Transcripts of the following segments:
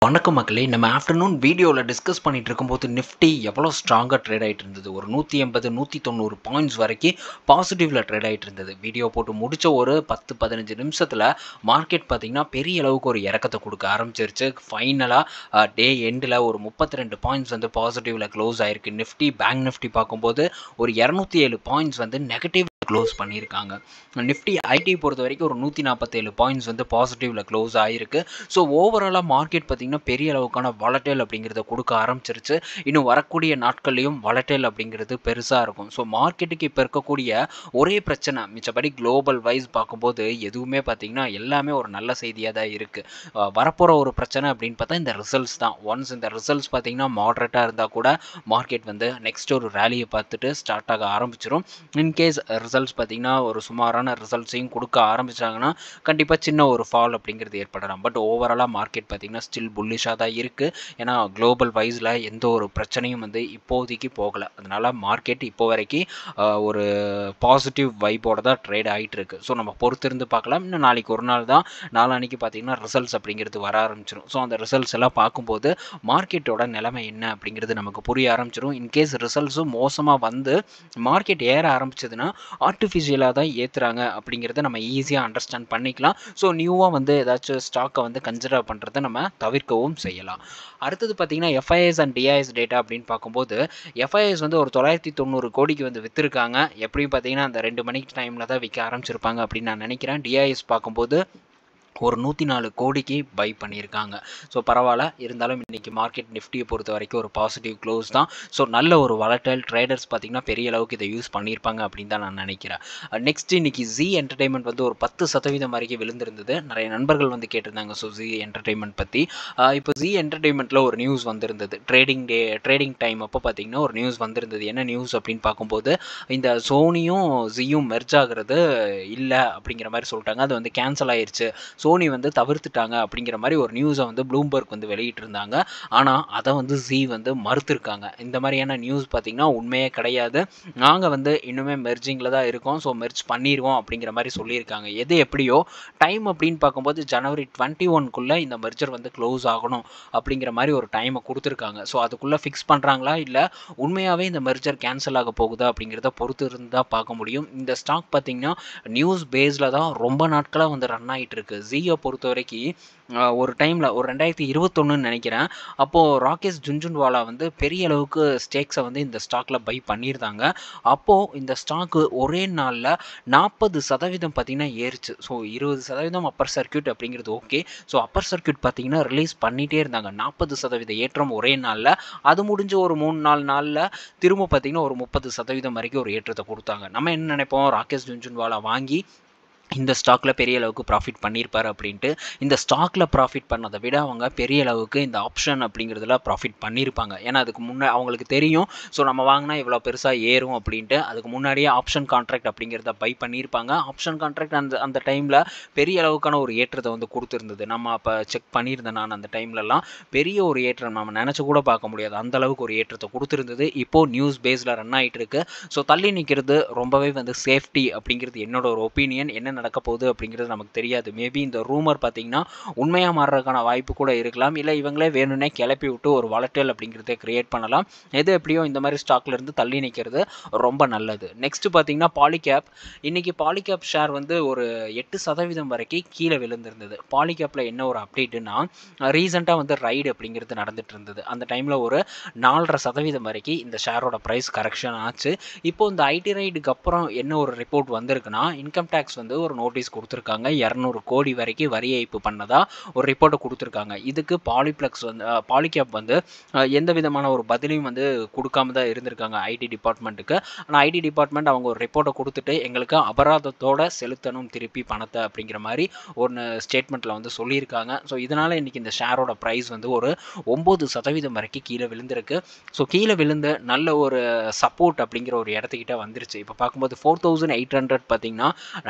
வணக்கம் மக்களே நம்ம ஆஃப்டர்நூன் வீடியோவில் டிஸ்கஸ் பண்ணிட்டு இருக்கும்போது நிஃப்டி எவ்வளோ ஸ்ட்ராங்காக ட்ரேட் ஆகிட்டு இருந்தது ஒரு நூற்றி எண்பது நூற்றி தொண்ணூறு பாயிண்ட்ஸ் வரைக்கும் பாசிட்டிவில் ட்ரேட் ஆகிட்டு இருந்தது வீடியோ போட்டு முடிச்ச ஒரு பத்து பதினஞ்சு நிமிஷத்தில் மார்க்கெட் பார்த்திங்கன்னா பெரிய அளவுக்கு ஒரு இறக்கத்தை கொடுக்க ஆரம்பிச்சிருச்சு ஃபைனலாக டே எண்டில் ஒரு முப்பத்தி ரெண்டு பாயிண்ட்ஸ் வந்து பாசிட்டிவில் க்ளோஸ் ஆயிருக்கு நிஃப்டி பேங்க் நிஃப்டி பார்க்கும்போது ஒரு இரநூத்தி ஏழு பாயிண்ட்ஸ் வந்து நெகட்டிவ் க்ளோஸ் பண்ணியிருக்காங்க நிஃப்டி ஐடி பொறுத்த வரைக்கும் ஒரு நூற்றி நாற்பத்தேழு பாயிண்ட்ஸ் வந்து பாசிட்டிவில் க்ளோஸ் ஆகிருக்கு ஸோ ஓவராலாக மார்க்கெட் பார்த்திங்கன்னா பெரிய அளவுக்கான வாலட்டைல் அப்படிங்கிறத கொடுக்க ஆரம்பிச்சிருச்சு இன்னும் வரக்கூடிய நாட்கள்லையும் வாலட்டைல் அப்படிங்கிறது பெருசாக இருக்கும் ஸோ மார்க்கெட்டுக்கு இப்போ இருக்கக்கூடிய ஒரே பிரச்சனை மிச்சப்படி குளோபல் வைஸ் பார்க்கும்போது எதுவுமே பார்த்திங்கன்னா எல்லாமே ஒரு நல்ல செய்தியாக தான் இருக்குது வரப்போகிற ஒரு பிரச்சனை அப்படின்னு பார்த்தா இந்த ரிசல்ட்ஸ் தான் ஒன்ஸ் இந்த ரிசல்ட்ஸ் பார்த்திங்கன்னா மாட்ரேட்டாக இருந்தால் கூட மார்க்கெட் வந்து நெக்ஸ்ட் ஒரு ரேலியை பார்த்துட்டு ஸ்டார்ட் ஆக ஆரம்பிச்சிடும் இன்கேஸ் ரிசல்ட்ஸ் பார்த்திங்கன்னா ஒரு சுமாரான ரிசல்ட்ஸையும் கொடுக்க ஆரம்பித்தாங்கன்னா கண்டிப்பாக சின்ன ஒரு ஃபால் அப்படிங்கிறது ஏற்படலாம் பட் ஓவராலாக மார்க்கெட் பார்த்திங்கன்னா ஸ்டில் புல்லிஷாக தான் இருக்குது ஏன்னா குளோபல் வைஸில் எந்த ஒரு பிரச்சனையும் வந்து இப்போதைக்கு போகலை அதனால் மார்க்கெட் இப்போ வரைக்கும் ஒரு பாசிட்டிவ் வைப்போட தான் ட்ரேட் ஆகிட்டு இருக்கு ஸோ நம்ம பொறுத்திருந்து பார்க்கலாம் இன்னும் நாளைக்கு ஒரு நாள் தான் நாளான்னைக்கு பார்த்திங்கன்னா ரிசல்ட்ஸ் அப்படிங்கிறது வர ஆரம்பிச்சிடும் ஸோ அந்த ரிசல்ட்ஸ் எல்லாம் பார்க்கும்போது மார்க்கெட்டோட நிலைமை என்ன அப்படிங்கிறது நமக்கு புரிய ஆரம்பிச்சிடும் இன்கேஸ் ரிசல்ட்ஸும் மோசமாக வந்து மார்க்கெட் ஏற ஆரம்பிச்சதுன்னா ஆர்டிஃபிஷியலாக தான் ஏற்றுறாங்க அப்படிங்கிறத நம்ம ஈஸியாக அண்டர்ஸ்டாண்ட் பண்ணிக்கலாம் ஸோ நியூவாக வந்து ஏதாச்சும் ஸ்டாக்கை வந்து கன்சிடர் பண்ணுறதை நம்ம தவிர்க்கவும் செய்யலாம் அடுத்தது பார்த்தீங்கன்னா எஃப்ஐஎஸ் அண்ட் டிஐஎஸ் டேட்டா அப்படின்னு பார்க்கும்போது எஃப்ஐஎஸ் வந்து ஒரு தொள்ளாயிரத்தி தொண்ணூறு கோடிக்கு வந்து விற்றுருக்காங்க எப்படியும் பார்த்தீங்கன்னா அந்த ரெண்டு மணிக்கு டைமில் தான் விற்க ஆரம்பிச்சிருப்பாங்க அப்படின்னு நான் நினைக்கிறேன் டிஐஎஸ் பார்க்கும்போது ஒரு நூற்றி நாலு கோடிக்கு பை பண்ணியிருக்காங்க ஸோ பரவாயில்ல இருந்தாலும் இன்றைக்கி மார்க்கெட் நிஃப்டியை பொறுத்த வரைக்கும் ஒரு பாசிட்டிவ் க்ளோஸ் தான் ஸோ நல்ல ஒரு வளட்டைல் ட்ரேடர்ஸ் பார்த்திங்கன்னா பெரிய அளவுக்கு இதை யூஸ் பண்ணியிருப்பாங்க அப்படின்னு தான் நான் நினைக்கிறேன் நெக்ஸ்ட் இன்றைக்கி ஜி என்டர்டைன்மெண்ட் வந்து ஒரு பத்து சதவீதம் வரைக்கும் விழுந்திருந்தது நிறைய நண்பர்கள் வந்து கேட்டிருந்தாங்க ஸோ ஜி என்டர்டைன்மெண்ட் பற்றி இப்போ ஜி என்டர்டைன்மெண்ட்டில் ஒரு நியூஸ் வந்திருந்தது ட்ரேடிங் டே ட்ரேடிங் டைம் அப்போ பார்த்திங்கன்னா ஒரு நியூஸ் வந்திருந்தது என்ன நியூஸ் அப்படின்னு பார்க்கும்போது இந்த சோனியும் ஜியும் மெர்ஜ் ஆகிறது இல்லை அப்படிங்கிற மாதிரி சொல்லிட்டாங்க அது வந்து கேன்சல் ஆயிடுச்சு சோனி வந்து தவிர்த்துட்டாங்க அப்படிங்கிற மாதிரி ஒரு நியூஸை வந்து ப்ளூம்பர்க் வந்து வெளியிட்டிருந்தாங்க ஆனால் அதை வந்து ஜி வந்து மறுத்துருக்காங்க இந்த மாதிரியான நியூஸ் பார்த்திங்கன்னா உண்மையே கிடையாது நாங்கள் வந்து இன்னுமே மெர்ஜிங்கில் தான் இருக்கோம் ஸோ மெர்ஜ் பண்ணிடுவோம் அப்படிங்கிற மாதிரி சொல்லியிருக்காங்க எது எப்படியோ டைம் அப்படின்னு பார்க்கும்போது ஜனவரி டுவெண்ட்டி ஒன்குள்ளே இந்த மெர்ஜர் வந்து க்ளோஸ் ஆகணும் அப்படிங்கிற மாதிரி ஒரு டைமை கொடுத்துருக்காங்க ஸோ அதுக்குள்ளே ஃபிக்ஸ் பண்ணுறாங்களா இல்லை உண்மையாகவே இந்த மெர்ஜர் கேன்சல் ஆக போகுதா அப்படிங்கிறத பொறுத்து இருந்தால் பார்க்க முடியும் இந்த ஸ்டாக் பார்த்திங்கன்னா நியூஸ் பேஸில் தான் ரொம்ப நாட்களாக வந்து ரன் ஆகிட்டு இருக்கு ஜியை பொறுத்த வரைக்கும் ஒரு டைமில் ஒரு ரெண்டாயிரத்தி இருபத்தொன்னுன்னு நினைக்கிறேன் அப்போது ராகேஷ் ஜுன்ஜுன்வாலா வந்து பெரிய அளவுக்கு ஸ்டேக்ஸை வந்து இந்த ஸ்டாக்கில் பை பண்ணியிருந்தாங்க அப்போது இந்த ஸ்டாக்கு ஒரே நாளில் நாற்பது சதவீதம் பார்த்திங்கன்னா ஏறிச்சு ஸோ இருபது சதவீதம் அப்பர் சர்க்கியூட் அப்படிங்கிறது ஓகே ஸோ அப்பர் சர்க்கியூட் பார்த்திங்கன்னா ரிலீஸ் பண்ணிகிட்டே இருந்தாங்க நாற்பது சதவீத ஏற்றம் ஒரே நாளில் அது முடிஞ்ச ஒரு மூணு நாலு நாளில் திரும்ப பார்த்திங்கன்னா ஒரு முப்பது சதவீதம் வரைக்கும் ஒரு ஏற்றத்தை கொடுத்தாங்க நம்ம என்ன நினைப்போம் ராகேஷ் ஜுன்ஜுன்வாலா வாங்கி இந்த ஸ்டாக்கில் பெரிய அளவுக்கு ப்ராஃபிட் பண்ணியிருப்பார் அப்படின்ட்டு இந்த ஸ்டாக்கில் ப்ராஃபிட் பண்ணதை விட அவங்க பெரிய அளவுக்கு இந்த ஆப்ஷன் அப்படிங்கிறதுல ப்ராஃபிட் பண்ணியிருப்பாங்க ஏன்னா அதுக்கு முன்னே அவங்களுக்கு தெரியும் ஸோ நம்ம வாங்கினா இவ்வளோ பெருசாக ஏறும் அப்படின்ட்டு அதுக்கு முன்னாடியே ஆப்ஷன் கான்ட்ராக்ட் அப்படிங்கிறத பை பண்ணியிருப்பாங்க ஆப்ஷன் கான்ட்ராக்ட் அந்த அந்த டைமில் பெரிய அளவுக்கான ஒரு ஏற்றத்தை வந்து கொடுத்துருந்தது நம்ம அப்போ செக் பண்ணியிருந்தேன் நான் அந்த டைம்லலாம் பெரிய ஒரு ஏற்றம் நம்ம நினச்சி கூட பார்க்க முடியாது அந்த அளவுக்கு ஒரு ஏற்றத்தை கொடுத்துருந்தது இப்போது நியூஸ் பேஸில் ரன் ஆகிட்டு இருக்கு ஸோ தள்ளி நிற்கிறது ரொம்பவே வந்து சேஃப்டி அப்படிங்கிறது என்னோட ஒரு ஒப்பீனியன் என்ன நடக்க போகுது அப்படிங்கிறது நமக்கு தெரியாது மேபி இந்த ரூமர் பார்த்தீங்கன்னா உண்மையாக மாறுறதுக்கான வாய்ப்பு கூட இருக்கலாம் இல்லை இவங்களே வேணும்னே கிளப்பி விட்டு ஒரு வாலட்டல் அப்படிங்கிறத கிரியேட் பண்ணலாம் எது எப்படியோ இந்த மாதிரி ஸ்டாக்ல இருந்து தள்ளி நிற்கிறது ரொம்ப நல்லது நெக்ஸ்ட் பார்த்தீங்கன்னா பாலிகேப் இன்னைக்கு பாலிகேப் ஷேர் வந்து ஒரு எட்டு சதவீதம் வரைக்கும் கீழே விழுந்திருந்தது பாலிகேப்பில் என்ன ஒரு அப்டேட்டுனா ரீசெண்டாக வந்து ரைடு அப்படிங்கிறது நடந்துட்டு இருந்தது அந்த டைமில் ஒரு நாலரை சதவீதம் வரைக்கும் இந்த ஷேரோட ப்ரைஸ் கரெக்ஷன் ஆச்சு இப்போ இந்த ஐடி ரைடுக்கு அப்புறம் என்ன ஒரு ரிப்போர்ட் வந்திருக்குன்னா இன்கம் டேக்ஸ் வந்து ஒரு நோட்டீஸ் கொடுத்துருக்காங்க இரநூறு கோடி வரைக்கும் வரி ஏய்ப்பு பண்ணதா ஒரு ரிப்போர்ட்டை கொடுத்துருக்காங்க இதுக்கு பாலிப்ளெக்ஸ் வந்து பாலிகேப் வந்து எந்த விதமான ஒரு பதிலையும் வந்து கொடுக்காம தான் இருந்திருக்காங்க ஐடி டிபார்ட்மெண்ட்டுக்கு ஆனால் ஐடி டிபார்ட்மெண்ட் அவங்க ஒரு ரிப்போர்ட்டை கொடுத்துட்டு எங்களுக்கு அபராதத்தோட செலுத்தணும் திருப்பி பணத்தை அப்படிங்கிற மாதிரி ஒன்று ஸ்டேட்மெண்ட்டில் வந்து சொல்லியிருக்காங்க ஸோ இதனால் இன்றைக்கி இந்த ஷேரோட ப்ரைஸ் வந்து ஒரு ஒம்பது சதவீதம் வரைக்கும் கீழே விழுந்திருக்கு ஸோ கீழே விழுந்து நல்ல ஒரு சப்போர்ட் அப்படிங்கிற ஒரு இடத்துக்கிட்ட வந்துருச்சு இப்போ பார்க்கும்போது ஃபோர் தௌசண்ட் எயிட் ஹண்ட்ரட் பார்த்தீங்கன்னா நல்ல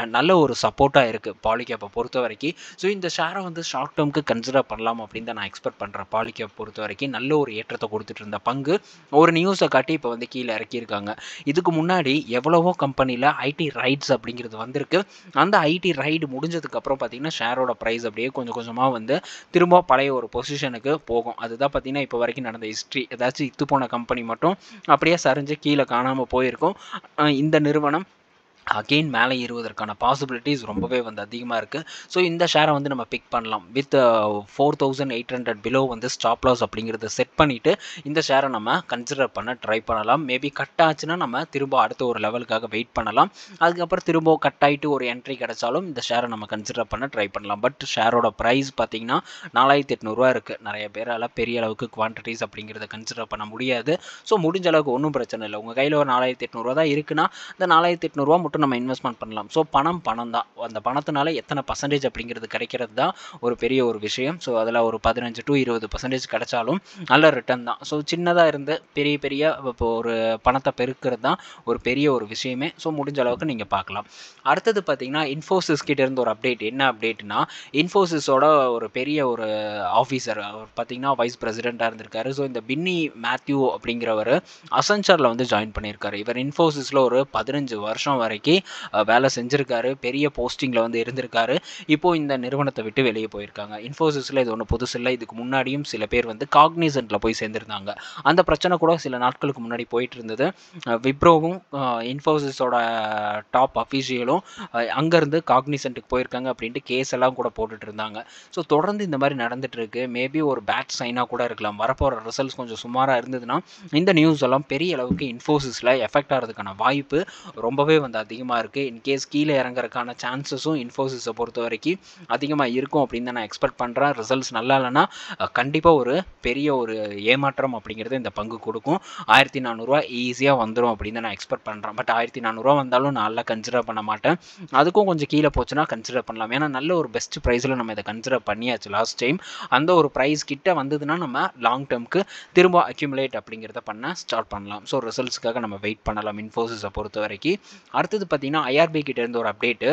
ஒரு சப்போர்ட்டாக இருக்குது பாலிகேப்பை பொறுத்த வரைக்கும் ஸோ இந்த ஷேரை வந்து ஷார்ட் டேர்முக்கு கன்சிடர் பண்ணலாம் அப்படின்னு தான் நான் எக்ஸ்பெக்ட் பண்ணுறேன் பாலிகேப் பொறுத்த வரைக்கும் நல்ல ஒரு ஏற்றத்தை கொடுத்துட்டு இருந்த பங்கு ஒரு நியூஸை காட்டி இப்போ வந்து கீழே இறக்கியிருக்காங்க இதுக்கு முன்னாடி எவ்வளவோ கம்பெனியில் ஐடி ரைட்ஸ் அப்படிங்கிறது வந்திருக்கு அந்த ஐடி ரைடு முடிஞ்சதுக்கப்புறம் பார்த்தீங்கன்னா ஷேரோட ப்ரைஸ் அப்படியே கொஞ்சம் கொஞ்சமாக வந்து திரும்ப பழைய ஒரு பொசிஷனுக்கு போகும் அதுதான் பார்த்தீங்கன்னா இப்போ வரைக்கும் நடந்த ஹிஸ்ட்ரி ஏதாச்சும் இத்து போன கம்பெனி மட்டும் அப்படியே சரிஞ்சு கீழே காணாமல் போயிருக்கும் இந்த நிறுவனம் அகெயின் மேலே ஏறுவதற்கான பாசிபிலிட்டிஸ் ரொம்பவே வந்து அதிகமாக இருக்குது ஸோ இந்த ஷேரை வந்து நம்ம பிக் பண்ணலாம் with four thousand eight hundred below வந்து ஸ்டாப் லாஸ் அப்படிங்கிறத செட் பண்ணிவிட்டு இந்த ஷேரை நம்ம கன்சிடர் பண்ண ட்ரை பண்ணலாம் மேபி கட் ஆச்சுன்னா நம்ம திரும்ப அடுத்த ஒரு லெவலுக்காக வெயிட் பண்ணலாம் அதுக்கப்புறம் திரும்ப கட் ஆகிட்டு ஒரு என்ட்ரி கிடைச்சாலும் இந்த ஷேரை நம்ம கன்சிடர் பண்ண ட்ரை பண்ணலாம் பட் ஷேரோட ப்ரைஸ் பார்த்தீங்கன்னா நாலாயிரத்தி எட்நூறுவா இருக்குது நிறைய பேரால் பெரிய அளவுக்கு குவான்டிட்டிஸ் அப்படிங்கிறத கன்சிடர் பண்ண முடியாது ஸோ முடிஞ்ச அளவுக்கு ஒன்றும் பிரச்சனை இல்லை உங்கள் கையில் ஒரு நாலாயிரத்தி எட்நூறுவா தான் இருக்குன்னா இந்த நாலாயிரத்தி எட்நூறுவா மட்டும் நம்ம இன்வெஸ்ட்மெண்ட் பண்ணலாம் ஸோ பணம் பணம் தான் அந்த பணத்தினால எத்தனை பர்சன்டேஜ் அப்படிங்கிறது கிடைக்கிறது தான் ஒரு பெரிய ஒரு விஷயம் ஸோ அதில் ஒரு பதினஞ்சு டு இருபது பர்சன்டேஜ் கிடைச்சாலும் நல்ல ரிட்டர்ன் தான் ஸோ சின்னதாக இருந்து பெரிய பெரிய இப்போ ஒரு பணத்தை பெருக்கிறது தான் ஒரு பெரிய ஒரு விஷயமே ஸோ முடிஞ்ச அளவுக்கு நீங்கள் பார்க்கலாம் அடுத்தது பார்த்தீங்கன்னா இன்ஃபோசிஸ் கிட்ட இருந்து ஒரு அப்டேட் என்ன அப்டேட்னா இன்ஃபோசிஸோட ஒரு பெரிய ஒரு ஆஃபீஸர் அவர் பார்த்தீங்கன்னா வைஸ் பிரசிடெண்ட்டாக இருந்திருக்காரு ஸோ இந்த பின்னி மேத்யூ அப்படிங்கிறவர் அசன்சரில் வந்து ஜாயின் பண்ணியிருக்காரு இவர் இன்ஃபோசிஸில் ஒரு பதினஞ்சு வருஷம் வரைக்கும் வேலை செஞ்சுருக்காரு பெரிய போஸ்டிங்கில் வந்து இருந்திருக்காரு இப்போது இந்த நிறுவனத்தை விட்டு வெளியே போயிருக்காங்க இன்ஃபோசிஸில் இது ஒன்று புதுசு இல்லை இதுக்கு முன்னாடியும் சில பேர் வந்து காக்னிசன்ட்டில் போய் சேர்ந்துருந்தாங்க அந்த பிரச்சனை கூட சில நாட்களுக்கு முன்னாடி போயிட்டு இருந்தது விப்ரோவும் இன்ஃபோசிஸோட டாப் அஃபீஷியலும் அங்கேருந்து காக்னிசன்ட்டுக்கு போயிருக்காங்க அப்படின்ட்டு கேஸ் எல்லாம் கூட போட்டுட்டு இருந்தாங்க ஸோ தொடர்ந்து இந்த மாதிரி நடந்துட்டு இருக்கு மேபி ஒரு பேட் சைனாக கூட இருக்கலாம் வரப்போகிற ரிசல்ட்ஸ் கொஞ்சம் சுமாராக இருந்ததுன்னா இந்த நியூஸ் எல்லாம் பெரிய அளவுக்கு இன்ஃபோசிஸில் எஃபெக்ட் ஆகிறதுக்கான வாய்ப்பு ரொம்பவே வந்து அதிகமாக இருக்குது இன்கேஸ் கீழே இறங்குறதுக்கான சான்சஸும் இன்ஃபோசிஸை பொறுத்த வரைக்கும் அதிகமாக இருக்கும் அப்படின்னு தான் நான் எக்ஸ்பெக்ட் பண்ணுறேன் ரிசல்ட்ஸ் நல்லா இல்லைன்னா கண்டிப்பாக ஒரு பெரிய ஒரு ஏமாற்றம் அப்படிங்கிறது இந்த பங்கு கொடுக்கும் ஆயிரத்தி நானூறுரூவா ஈஸியாக வந்துடும் அப்படின்னு தான் நான் எக்ஸ்பெக்ட் பண்ணுறேன் பட் ஆயிரத்தி நானூறுரூவா வந்தாலும் நான் நல்லா கன்சிடர் பண்ண மாட்டேன் அதுக்கும் கொஞ்சம் கீழே போச்சுன்னா கன்சிடர் பண்ணலாம் ஏன்னா நல்ல ஒரு பெஸ்ட் ப்ரைஸில் நம்ம இதை கன்சிடர் பண்ணியாச்சு லாஸ்ட் டைம் அந்த ஒரு ப்ரைஸ் கிட்ட வந்ததுன்னா நம்ம லாங் டேர்முக்கு திரும்ப அக்யூமுலேட் அப்படிங்கிறத பண்ண ஸ்டார்ட் பண்ணலாம் ஸோ ரிசல்ட்ஸ்க்காக நம்ம வெயிட் பண்ணலாம் இன்ஃபோசிஸை பொறுத்த வரைக்கும் அடுத்தது பார்த்தீங்கன்னா ஐஆர்பி கிட்ட இருந்து ஒரு அப்டேட்டு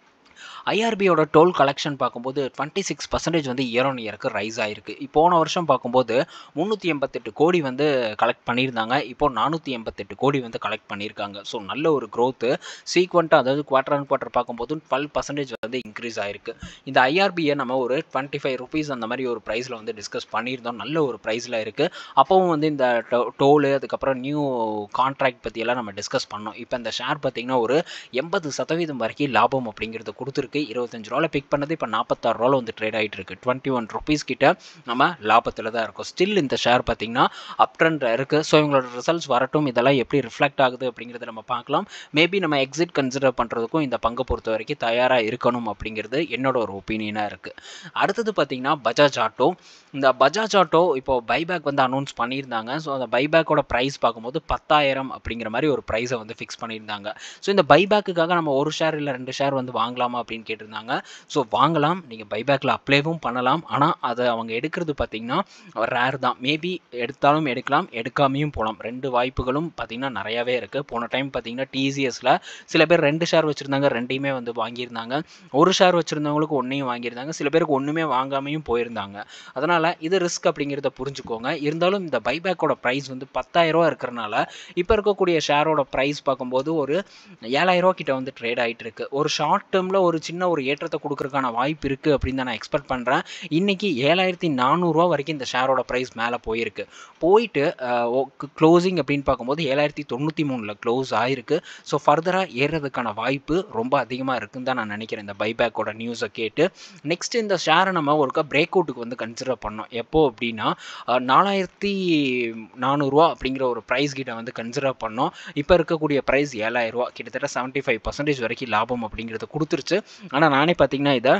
ஐஆர்பியோட டோல் கலெக்ஷன் பார்க்கும்போது டுவெண்ட்டி சிக்ஸ் பர்சன்டேஜ் வந்து இயர் ஆன் இயருக்கு ரைஸ் ஆயிருக்கு போன வருஷம் பார்க்கும்போது முந்நூற்றி எண்பத்தெட்டு கோடி வந்து கலெக்ட் பண்ணியிருந்தாங்க இப்போ நானூற்றி எண்பத்தெட்டு கோடி வந்து கலெக்ட் பண்ணியிருக்காங்க ஸோ நல்ல ஒரு க்ரோத்து சீக்வெண்ட்டாக அதாவது குவார்டர் அண்ட் குவார்டர் பார்க்கும்போது டுவெல் பர்சன்டேஜ் வந்து இன்க்ரீஸ் ஆயிருக்கு இந்த ஐஆர்பியை நம்ம ஒரு டுவெண்ட்டி ஃபைவ் ருபீஸ் அந்த மாதிரி ஒரு ப்ரைஸில் வந்து டிஸ்கஸ் பண்ணியிருந்தோம் நல்ல ஒரு ப்ரைஸில் இருக்குது அப்போவும் வந்து இந்த டோலு அதுக்கப்புறம் நியூ கான்ட்ராக்ட் பற்றியெல்லாம் நம்ம டிஸ்கஸ் பண்ணோம் இப்போ இந்த ஷேர் பார்த்திங்கன்னா ஒரு எண்பது சதவீதம் வரைக்கும் லாபம் அப்படிங்கிறது கொடுத்துருக்கு இருபத்தஞ்சு ரூபாவில் பிக் பண்ணது இப்போ நாற்பத்தாறு ரூபாவில் வந்து ட்ரேட் ஆகிட்டு இருக்கு டுவெண்ட்டி ஒன் ருபீஸ் கிட்ட நம்ம லாபத்தில் தான் இருக்கும் ஸ்டில் இந்த ஷேர் பார்த்தீங்கன்னா அப் ட்ரெண்ட் இருக்குது ஸோ இவங்களோட ரிசல்ட்ஸ் வரட்டும் இதெல்லாம் எப்படி ரிஃப்ளெக்ட் ஆகுது அப்படிங்கிறத நம்ம பார்க்கலாம் மேபி நம்ம எக்ஸிட் கன்சிடர் பண்ணுறதுக்கும் இந்த பங்கை பொறுத்த வரைக்கும் தயாராக இருக்கணும் அப்படிங்கிறது என்னோட ஒரு ஒப்பீனியனாக இருக்குது அடுத்தது பார்த்தீங்கன்னா பஜாஜ் ஆட்டோ இந்த பஜாஜ் ஆட்டோ இப்போ பைபேக் வந்து அனௌன்ஸ் பண்ணியிருந்தாங்க ஸோ அந்த பைபேக்கோட ப்ரைஸ் பார்க்கும்போது பத்தாயிரம் அப்படிங்கிற மாதிரி ஒரு ப்ரைஸை வந்து ஃபிக்ஸ் பண்ணியிருந்தாங்க ஸோ இந்த பைபேக்குக்காக நம்ம ஒரு ஷேர் இல்லை ரெண்டு ஷேர் வந்து வாங்கலாமா அப்படின்னு கேட்டிருந்தாங்க ஸோ வாங்கலாம் நீங்கள் பைபேக்கில் அப்ளைவும் பண்ணலாம் ஆனால் அதை அவங்க எடுக்கிறது பார்த்தீங்கன்னா ரேர் தான் மேபி எடுத்தாலும் எடுக்கலாம் எடுக்காமையும் போகலாம் ரெண்டு வாய்ப்புகளும் பார்த்தீங்கன்னா நிறையாவே இருக்குது போன டைம் பார்த்தீங்கன்னா டிசிஎஸில் சில பேர் ரெண்டு ஷேர் வச்சுருந்தாங்க ரெண்டையுமே வந்து வாங்கியிருந்தாங்க ஒரு ஷேர் வச்சுருந்தவங்களுக்கு ஒன்றையும் வாங்கியிருந்தாங்க சில பேருக்கு ஒன்றுமே வாங்காமையும் போயிருந்தாங்க அதனால் இது ரிஸ்க் அப்படிங்கிறத புரிஞ்சுக்கோங்க இருந்தாலும் இந்த பைபேக்கோட ப்ரைஸ் வந்து பத்தாயிரரூவா இருக்கிறனால இப்போ இருக்கக்கூடிய ஷேரோட ப்ரைஸ் பார்க்கும்போது ஒரு ஏழாயிரரூவா கிட்ட வந்து ட்ரேட் ஆகிட்டு இருக்கு ஒரு ஷார்ட் டேர்மில் ஒரு சின்ன ஒரு ஏற்றத்தை கொடுக்கறதுக்கான வாய்ப்பு இருக்குது அப்படின்னு தான் நான் எக்ஸ்பெக்ட் பண்ணுறேன் இன்றைக்கி ஏழாயிரத்தி நானூறுரூவா வரைக்கும் இந்த ஷேரோட ப்ரைஸ் மேலே போயிருக்கு போயிட்டு க்ளோசிங் அப்படின்னு பார்க்கும்போது ஏழாயிரத்தி தொண்ணூற்றி மூணில் க்ளோஸ் ஆயிருக்கு ஸோ ஃபர்தராக ஏறுறதுக்கான வாய்ப்பு ரொம்ப அதிகமாக இருக்குன்னு தான் நான் நினைக்கிறேன் இந்த பைபேக்கோட நியூஸை கேட்டு நெக்ஸ்ட் இந்த ஷேரை நம்ம ஒருக்கா பிரேக் அவுட்டுக்கு வந்து கன்சிடர் பண்ணோம் எப்போ அப்படின்னா நாலாயிரத்தி நானூறுரூவா அப்படிங்கிற ஒரு ப்ரைஸ் கிட்ட வந்து கன்சிடர் பண்ணோம் இப்போ இருக்கக்கூடிய ப்ரைஸ் ஏழாயிரரூவா கிட்டத்தட்ட செவன்ட்டி ஃபைவ் பர்சன்டேஜ் வரைக்கும் லாபம் அப்படிங்கிறத கொடுத்துருச்சு ஆனால் நானே பார்த்தீங்கன்னா இதை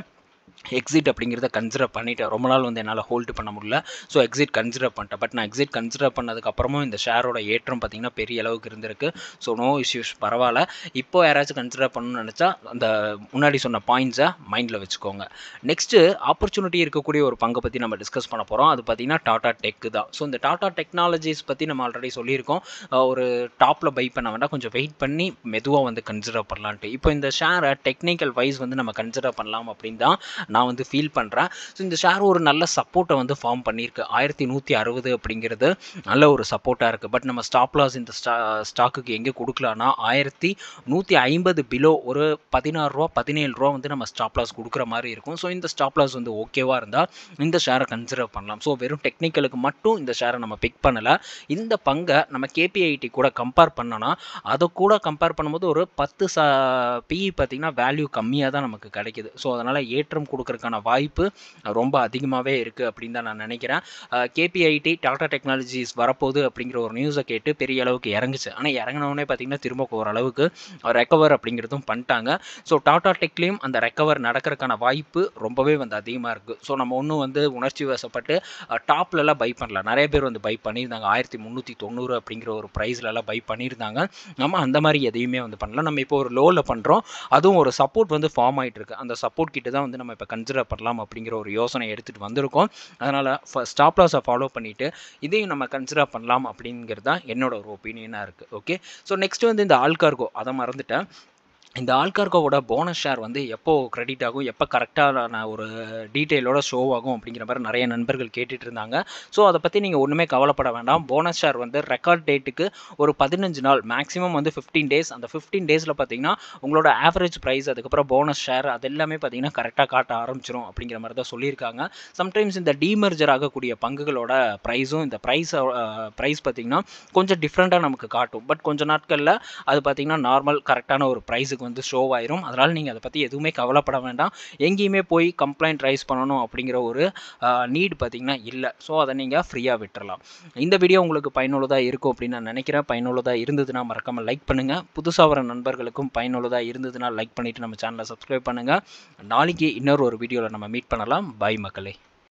எக்ஸிட் அப்படிங்கிறத கன்சிடர் பண்ணிட்டேன் ரொம்ப நாள் வந்து என்னால் ஹோல்டு பண்ண முடியல ஸோ எக்ஸிட் கன்சிடர் பண்ணிட்டேன் பட் நான் எக்ஸிட் கன்சிடர் பண்ணதுக்கப்புறமும் இந்த ஷேரோட ஏற்றம் பார்த்திங்கன்னா பெரிய அளவுக்கு இருந்திருக்கு ஸோ நோ இஷ்யூஸ் பரவாயில்ல இப்போ யாராச்சும் கன்சிடர் பண்ணணும்னு நினச்சா அந்த முன்னாடி சொன்ன பாயிண்ட்ஸை மைண்டில் வச்சுக்கோங்க நெக்ஸ்ட்டு ஆப்பர்ச்சுனிட்டி இருக்கக்கூடிய ஒரு பங்கை பற்றி நம்ம டிஸ்கஸ் பண்ண போகிறோம் அது பார்த்திங்கன்னா டாடா டெக் தான் ஸோ இந்த டாடா டெக்னாலஜிஸ் பற்றி நம்ம ஆல்ரெடி சொல்லியிருக்கோம் ஒரு டாப்பில் பை பண்ண வேண்டாம் கொஞ்சம் வெயிட் பண்ணி மெதுவாக வந்து கன்சிடர் பண்ணலான்ட்டு இப்போ இந்த ஷேரை டெக்னிக்கல் வைஸ் வந்து நம்ம கன்சிடர் பண்ணலாம் அப்படின்னு தான் நான் வந்து ஃபீல் பண்ணுறேன் ஸோ இந்த ஷேர் ஒரு நல்ல சப்போர்ட்டை வந்து ஃபார்ம் பண்ணியிருக்கு ஆயிரத்தி நூற்றி அறுபது அப்படிங்கிறது நல்ல ஒரு சப்போர்ட்டாக இருக்குது பட் நம்ம ஸ்டாப் லாஸ் இந்த ஸ்டா ஸ்டாக்குக்கு எங்கே கொடுக்கலான்னா ஆயிரத்தி நூற்றி ஐம்பது பிலோ ஒரு பதினாறு ரூபா பதினேழு ரூபா வந்து நம்ம ஸ்டாப் லாஸ் கொடுக்குற மாதிரி இருக்கும் ஸோ இந்த ஸ்டாப் லாஸ் வந்து ஓகேவாக இருந்தால் இந்த ஷேரை கன்சிடர் பண்ணலாம் ஸோ வெறும் டெக்னிக்கலுக்கு மட்டும் இந்த ஷேரை நம்ம பிக் பண்ணலை இந்த பங்கை நம்ம கேபிஐடி கூட கம்பேர் பண்ணோன்னா அதை கூட கம்பேர் பண்ணும்போது ஒரு பத்து ச பிஇ பார்த்திங்கன்னா வேல்யூ கம்மியாக தான் நமக்கு கிடைக்குது ஸோ அதனால் ஏற்றம் கொடுக்கறதுக்கான வாய்ப்பு ரொம்ப அதிகமாகவே இருக்குது அப்படின்னு தான் நான் நினைக்கிறேன் கேபிஐடி டாடா டெக்னாலஜிஸ் வரப்போகுது அப்படிங்கிற ஒரு நியூஸை கேட்டு பெரிய அளவுக்கு இறங்குச்சு ஆனால் இறங்கினவுடனே பார்த்திங்கன்னா திரும்ப ஓரளவுக்கு ரெக்கவர் அப்படிங்கிறதும் பண்ணிட்டாங்க ஸோ டாடா டெக்லேயும் அந்த ரெக்கவர் நடக்கிறதுக்கான வாய்ப்பு ரொம்பவே வந்து அதிகமாக இருக்குது ஸோ நம்ம ஒன்றும் வந்து உணர்ச்சி வசப்பட்டு டாப்லலாம் பை பண்ணல நிறைய பேர் வந்து பை பண்ணியிருந்தாங்க ஆயிரத்தி முந்நூற்றி தொண்ணூறு அப்படிங்கிற ஒரு ப்ரைஸ்லலாம் பை பண்ணியிருந்தாங்க நம்ம அந்த மாதிரி எதையுமே வந்து பண்ணல நம்ம இப்போ ஒரு லோவில் பண்ணுறோம் அதுவும் ஒரு சப்போர்ட் வந்து ஃபார்ம் ஆகிட்டு இருக்கு அந்த சப்போர்ட் கிட்ட தான் வந்து நம்ம இப்போ கன்சிடர் பண்ணலாம் அப்படிங்கிற ஒரு யோசனை எடுத்துகிட்டு வந்திருக்கோம் அதனால் ஸ்டாப் லாஸை ஃபாலோ பண்ணிவிட்டு இதையும் நம்ம கன்சிடர் பண்ணலாம் அப்படிங்கிறது தான் என்னோட ஒரு ஒப்பீனியனாக இருக்குது ஓகே ஸோ நெக்ஸ்ட் வந்து இந்த ஆல்கார்கோ அதை மறந்துட்டேன் இந்த ஆல்கார்கோவோட போனஸ் ஷேர் வந்து எப்போ கிரெடிட் ஆகும் எப்போ கரெக்டான ஒரு டீட்டெயிலோட ஷோ ஆகும் அப்படிங்கிற மாதிரி நிறைய நண்பர்கள் கேட்டுட்டு இருந்தாங்க ஸோ அதை பற்றி நீங்கள் ஒன்றுமே கவலைப்பட வேண்டாம் போனஸ் ஷேர் வந்து ரெக்கார்ட் டேட்டுக்கு ஒரு பதினஞ்சு நாள் மேக்ஸிமம் வந்து ஃபிஃப்டீன் டேஸ் அந்த ஃபிஃப்டீன் டேஸில் பார்த்தீங்கன்னா உங்களோட ஆவரேஜ் ப்ரைஸ் அதுக்கப்புறம் போனஸ் ஷேர் அது எல்லாமே பார்த்தீங்கன்னா கரெக்டாக காட்ட ஆரம்பிச்சிடும் அப்படிங்கிற மாதிரி தான் சொல்லியிருக்காங்க சம்டைம்ஸ் இந்த டீமர்ஜர் ஆகக்கூடிய பங்குகளோட ப்ரைஸும் இந்த ப்ரைஸ் ப்ரைஸ் பார்த்திங்கன்னா கொஞ்சம் டிஃப்ரெண்ட்டாக நமக்கு காட்டும் பட் கொஞ்சம் நாட்களில் அது பார்த்திங்கன்னா நார்மல் கரெக்டான ஒரு ப்ரைஸுக்கு வந்து ஷோ ஆயிரும் அதனால் நீங்கள் அதை பற்றி எதுவுமே கவலைப்பட வேண்டாம் எங்கேயுமே போய் கம்ப்ளைண்ட் ரைஸ் பண்ணணும் அப்படிங்கிற ஒரு நீட் பார்த்திங்கன்னா இல்லை ஸோ அதை நீங்கள் ஃப்ரீயாக விட்டுறலாம் இந்த வீடியோ உங்களுக்கு பயனுள்ளதாக இருக்கும் அப்படின்னு நான் நினைக்கிறேன் பயனுள்ளதாக இருந்ததுன்னா மறக்காமல் லைக் பண்ணுங்கள் புதுசாக வர நண்பர்களுக்கும் பயனுள்ளதாக இருந்ததுன்னா லைக் பண்ணிவிட்டு நம்ம சேனலை சப்ஸ்கிரைப் பண்ணுங்கள் நாளைக்கு இன்னொரு ஒரு வீடியோவில் நம்ம மீட் பண்ணலாம் பாய் மக்களே